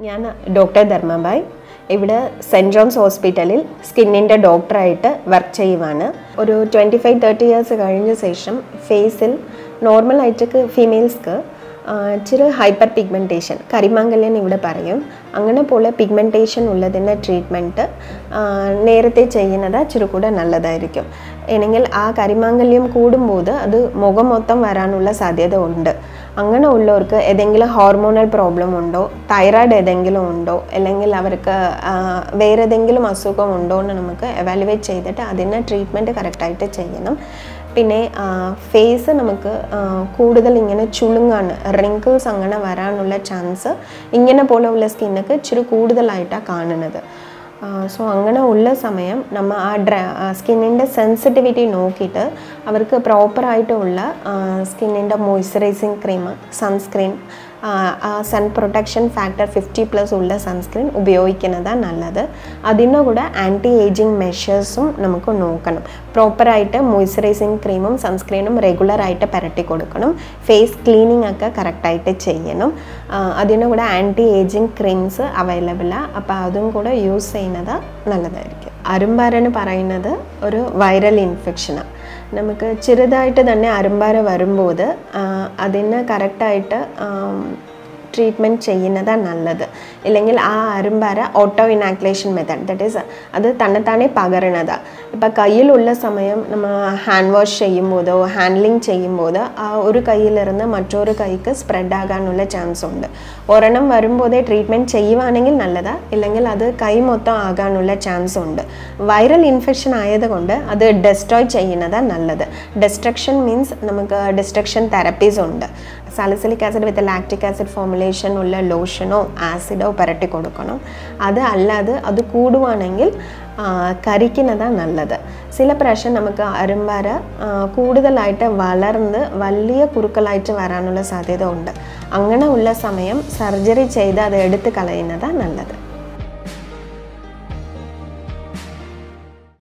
ഞാൻ ഡോക്ടർ ധർമ്മബായ് ഇവിടെ cent John's ഹോസ്പിറ്റലിൽ സ്കിന്നിൻ്റെ ഡോക്ടറായിട്ട് വർക്ക് ചെയ്യുവാണ് ഒരു ട്വൻറ്റി ഫൈവ് തേർട്ടി ഇയേഴ്സ് കഴിഞ്ഞ ശേഷം ഫേസിൽ നോർമലായിട്ട് ഫീമെയിൽസ്ക്ക് ഇച്ചിരി ഹൈപ്പർ പിഗ്മെൻറ്റേഷൻ കരിമാങ്കല്യം ഇവിടെ പറയും അങ്ങനെ പോലെ പിഗ്മെൻറ്റേഷൻ ഉള്ളതിൻ്റെ ട്രീറ്റ്മെൻറ്റ് നേരത്തെ ചെയ്യുന്നത് ഇച്ചിരി കൂടെ നല്ലതായിരിക്കും എണെങ്കിൽ ആ കരിമാങ്കല്യം കൂടുമ്പോൾ അത് മുഖം മൊത്തം വരാനുള്ള സാധ്യത ഉണ്ട് അങ്ങനെ ഉള്ളവർക്ക് ഏതെങ്കിലും ഹോർമോണൽ പ്രോബ്ലം ഉണ്ടോ തൈറോയ്ഡ് ഏതെങ്കിലും ഉണ്ടോ അല്ലെങ്കിൽ അവർക്ക് ആ, വേറെ ഏതെങ്കിലും അസുഖം ഉണ്ടോ എന്ന് നമുക്ക് എവാലുവേറ്റ് ചെയ്തിട്ട് അതിന് ട്രീറ്റ്മെൻറ്റ് കറക്റ്റായിട്ട് ചെയ്യണം പിന്നെ ഫേസ് നമുക്ക് ആ, കൂടുതൽ ഇങ്ങനെ ചുളുങ്ങാണ് റിങ്കിൾസ് അങ്ങനെ വരാനുള്ള ചാൻസ് ഇങ്ങനെ പോലെയുള്ള സ്കിന്നൊക്കെ ഇച്ചിരി കൂടുതലായിട്ടാണ് കാണുന്നത് സോ അങ്ങനെ ഉള്ള സമയം നമ്മൾ ആ ഡ്ര സ്കിന്നിൻ്റെ സെൻസിറ്റിവിറ്റി നോക്കിയിട്ട് അവർക്ക് പ്രോപ്പറായിട്ടുള്ള സ്കിന്നിൻ്റെ moisturising cream sunscreen sun protection factor fifty plus ഉള്ള സൺസ്ക്രീൻ ഉപയോഗിക്കുന്നതാണ് നല്ലത് അതിൻ്റെ കൂടെ ആൻറ്റി ഏജിങ് മെഷേഴ്സും നമുക്ക് നോക്കണം പ്രോപ്പറായിട്ട് മോയ്സ്ചറൈസിങ് ക്രീമും സൺസ്ക്രീനും റെഗുലറായിട്ട് പുരട്ടി കൊടുക്കണം ഫേസ് ക്ലീനിങ് ഒക്കെ കറക്റ്റായിട്ട് ചെയ്യണം ആ, അതിൻ്റെ കൂടെ ആൻറ്റി ഏജിങ് ക്രീംസ് അവൈലബിളാണ് അപ്പോൾ അതും കൂടെ യൂസ് ചെയ്യുന്നത് നല്ലതായിരിക്കും അരുമ്പാരെന്ന് പറയുന്നത് ഒരു വൈറൽ ഇൻഫെക്ഷനാണ് നമുക്ക് ചെറുതായിട്ട് തന്നെ അരുമ്പാര വരുമ്പോൾ അതിന് കറക്റ്റായിട്ട് ട്രീറ്റ്മെൻറ്റ് ചെയ്യുന്നതാണ് നല്ലത് ഇല്ലെങ്കിൽ ആ അരുമ്പാര auto inoculation method that is അത് തന്നെത്താനെ പകരണതാണ് ഇപ്പം കയ്യിലുള്ള സമയം നമ്മൾ ഹാൻഡ് വാഷ് ചെയ്യുമ്പോഴോ ഹാൻഡ്ലിങ് ചെയ്യുമ്പോൾ ആ ഒരു കയ്യിലിരുന്ന് മറ്റൊരു കൈക്ക് സ്പ്രെഡ് ആകാനുള്ള ചാൻസ് ഉണ്ട് ഒരെണ്ണം വരുമ്പോഴേ ട്രീറ്റ്മെൻറ്റ് ചെയ്യുവാണെങ്കിൽ നല്ലതാണ് ഇല്ലെങ്കിൽ അത് കൈ മൊത്തം ആകാനുള്ള ചാൻസ് ഉണ്ട് വൈറൽ ഇൻഫെക്ഷൻ ആയതുകൊണ്ട് അത് ഡെസ്ട്രോയ് ചെയ്യുന്നതാണ് നല്ലത് ഡെസ്ട്രക്ഷൻ മീൻസ് നമുക്ക് ഡിസ്ട്രക്ഷൻ തെറപ്പീസ് ഉണ്ട് salicylic acid with lactic acid formulation ഉള്ള ലോഷനോ ആസിഡോ പുരട്ടി കൊടുക്കണം അത് അല്ലാതെ അത് കൂടുവാണെങ്കിൽ ആ, കരിക്കുന്നതാണ് നല്ലത് ചില പ്രാവശ്യം നമുക്ക് അരുമ്പാര ആ, കൂടുതലായിട്ട് വളർന്ന് വലിയ കുറുക്കലായിട്ട് വരാനുള്ള സാധ്യത ഉണ്ട് അങ്ങനെ ഉള്ള സമയം സർജറി ചെയ്ത് അത് എടുത്ത് കളയുന്നതാണ് നല്ലത്